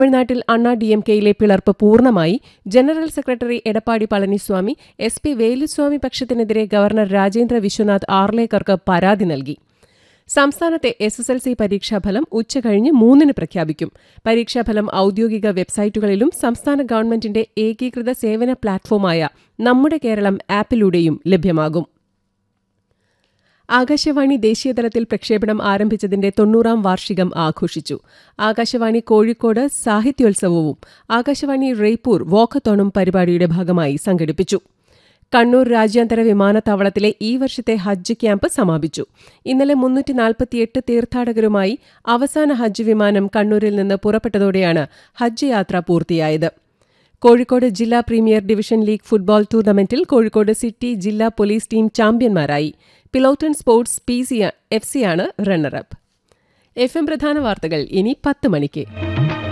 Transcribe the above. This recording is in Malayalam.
തമിഴ്നാട്ടിൽ അണ്ണാ ഡി എം കെയിലെ പിളർപ്പ് പൂർണ്ണമായി general secretary Edappadi Palaniswami S P Veluswamy പക്ഷത്തിനെതിരെ ഗവർണർ രാജേന്ദ്ര വിശ്വനാഥ് ആർലേക്കർക്ക് പരാതി നൽകി സംസ്ഥാനത്തെ എസ് എസ് എൽ സി പരീക്ഷാഫലം ഉച്ചകഴിഞ്ഞ് മൂന്നിന് പ്രഖ്യാപിക്കും പരീക്ഷാഫലം ഔദ്യോഗിക വെബ്സൈറ്റുകളിലും സംസ്ഥാന ഗവൺമെന്റിന്റെ ഏകീകൃത സേവന പ്ലാറ്റ്ഫോമായ നമ്മുടെ കേരളം ആപ്പിലൂടെയും ലഭ്യമാകും ആകാശവാണി ദേശീയതലത്തിൽ പ്രക്ഷേപണം ആരംഭിച്ചതിന്റെ തൊണ്ണൂറാം വാർഷികം ആഘോഷിച്ചു ആകാശവാണി കോഴിക്കോട് സാഹിത്യോത്സവവും ആകാശവാണി റേപ്പൂർ വാക്കത്തോണും പരിപാടിയുടെ ഭാഗമായി സംഘടിപ്പിച്ചു കണ്ണൂർ രാജ്യാന്തര വിമാനത്താവളത്തിലെ ഈ വർഷത്തെ ഹജ്ജ് ക്യാമ്പ് സമാപിച്ചു ഇന്നലെ മുന്നൂറ്റി നാൽപ്പത്തിയെട്ട് തീർത്ഥാടകരുമായി അവസാന ഹജ്ജ് വിമാനം കണ്ണൂരിൽ നിന്ന് പുറപ്പെട്ടതോടെയാണ് ഹജ്ജ് യാത്ര പൂർത്തിയായത് കോഴിക്കോട് ജില്ലാ പ്രീമിയർ ഡിവിഷൻ ലീഗ് ഫുട്ബോൾ ടൂർണമെന്റിൽ കോഴിക്കോട് സിറ്റി ജില്ലാ പോലീസ് ടീം ചാമ്പ്യന്മാരായി പിലോട്ടൺ സ്പോർട്സ് പി സി എഫ് സിയാണ് റണ്ണറപ്പ് എഫ് എം പ്രധാന വാർത്തകൾ ഇനി പത്ത് മണിക്ക്